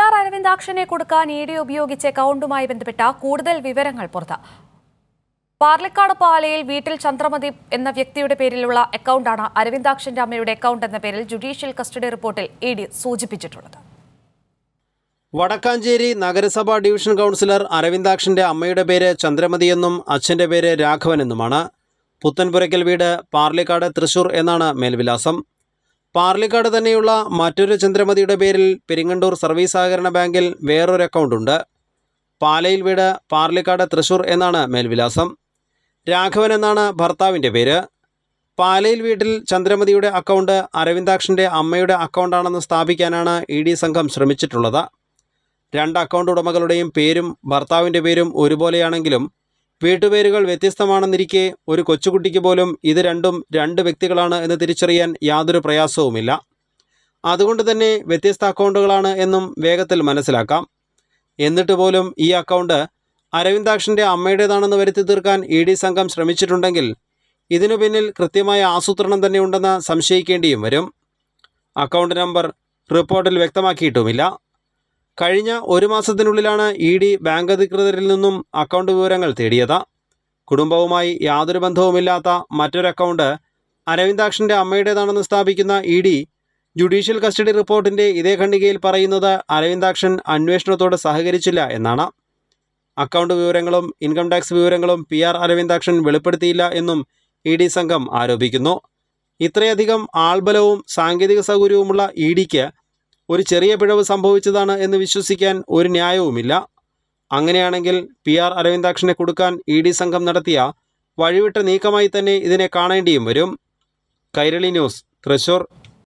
R അരവിന്ദാക്ഷനെ കൊടുക്കാൻ E D ഉപയോഗിച്ച അക്കൗണ്ടുമായി ബന്ധപ്പെട്ട കൂടുതൽ വിവരങ്ങൾ പുറത്ത് പാർലിക്കാട് പാലയിൽ വീട്ടിൽ ചന്ദ്രമതി എന്ന വ്യക്തിയുടെ പേരിലുള്ള അക്കൗണ്ടാണ് അരവിന്ദാക്ഷന്റെ അമ്മയുടെ അക്കൗണ്ട് എന്ന പേരിൽ ജുഡീഷ്യൽ കസ്റ്റഡി റിപ്പോർട്ടിൽ ഇ ഡി സൂചിപ്പിച്ചിട്ടുള്ളത് വടക്കാഞ്ചേരി നഗരസഭാ ഡിവിഷൻ കൗൺസിലർ അരവിന്ദാക്ഷന്റെ അമ്മയുടെ പേര് ചന്ദ്രമതി എന്നും അച്ഛന്റെ പേര് രാഘവൻ എന്നുമാണ് പുത്തൻപുരയ്ക്കൽ വീട് പാർലിക്കാട് തൃശൂർ എന്നാണ് മേൽവിലാസം പാർലിക്കാട് തന്നെയുള്ള മറ്റൊരു ചന്ദ്രമതിയുടെ പേരിൽ പെരിങ്ങണ്ടൂർ സർവീസ് സഹകരണ ബാങ്കിൽ വേറൊരു അക്കൗണ്ടുണ്ട് പാലയിൽ വീട് പാർലിക്കാട് തൃശൂർ എന്നാണ് മേൽവിലാസം രാഘവൻ എന്നാണ് ഭർത്താവിൻ്റെ പേര് പാലയിൽ വീട്ടിൽ ചന്ദ്രമതിയുടെ അക്കൗണ്ട് അരവിന്ദാക്ഷന്റെ അമ്മയുടെ അക്കൗണ്ടാണെന്ന് സ്ഥാപിക്കാനാണ് ഇ ഡി സംഘം ശ്രമിച്ചിട്ടുള്ളത് രണ്ട് അക്കൗണ്ട് ഉടമകളുടെയും പേരും ഭർത്താവിൻ്റെ പേരും ഒരുപോലെയാണെങ്കിലും വീട്ടുപേരുകൾ വ്യത്യസ്തമാണെന്നിരിക്കെ ഒരു കൊച്ചുകുട്ടിക്ക് പോലും ഇത് രണ്ടും രണ്ട് വ്യക്തികളാണ് എന്ന് തിരിച്ചറിയാൻ യാതൊരു പ്രയാസവുമില്ല അതുകൊണ്ട് തന്നെ വ്യത്യസ്ത അക്കൗണ്ടുകളാണ് എന്നും വേഗത്തിൽ മനസ്സിലാക്കാം എന്നിട്ട് പോലും ഈ അക്കൗണ്ട് അരവിന്ദാക്ഷൻ്റെ അമ്മയുടേതാണെന്ന് വരുത്തി തീർക്കാൻ ഇ ഡി സംഘം ശ്രമിച്ചിട്ടുണ്ടെങ്കിൽ ഇതിനു പിന്നിൽ കൃത്യമായ ആസൂത്രണം തന്നെ ഉണ്ടെന്ന് സംശയിക്കേണ്ടിയും വരും അക്കൗണ്ട് നമ്പർ റിപ്പോർട്ടിൽ വ്യക്തമാക്കിയിട്ടുമില്ല കഴിഞ്ഞ ഒരു മാസത്തിനുള്ളിലാണ് ഇ ഡി ബാങ്ക് അധികൃതരിൽ നിന്നും അക്കൗണ്ട് വിവരങ്ങൾ തേടിയത് കുടുംബവുമായി യാതൊരു ബന്ധവുമില്ലാത്ത മറ്റൊരു അക്കൗണ്ട് അരവിന്ദാക്ഷൻ്റെ അമ്മയുടേതാണെന്ന് സ്ഥാപിക്കുന്ന ഇ ഡി ജുഡീഷ്യൽ കസ്റ്റഡി റിപ്പോർട്ടിൻ്റെ ഇതേ ഖണ്ഡികയിൽ പറയുന്നത് അരവിന്ദാക്ഷൻ അന്വേഷണത്തോട് സഹകരിച്ചില്ല എന്നാണ് അക്കൗണ്ട് വിവരങ്ങളും ഇൻകം ടാക്സ് വിവരങ്ങളും പി ആർ അരവിന്ദാക്ഷൻ വെളിപ്പെടുത്തിയില്ല എന്നും ഇ ഡി സംഘം ആരോപിക്കുന്നു ഇത്രയധികം ആൾബലവും സാങ്കേതിക സൗകര്യവുമുള്ള ഇ ഡിക്ക് ഒരു ചെറിയ പിഴവ് സംഭവിച്ചതാണ് എന്ന് വിശ്വസിക്കാൻ ഒരു ന്യായവുമില്ല അങ്ങനെയാണെങ്കിൽ പി ആർ അരവിന്ദാക്ഷനെ കൊടുക്കാൻ ഇ ഡി സംഘം നടത്തിയ വഴിവിട്ട നീക്കമായി തന്നെ ഇതിനെ കാണേണ്ടിയും വരും കൈരളി ന്യൂസ് തൃശൂർ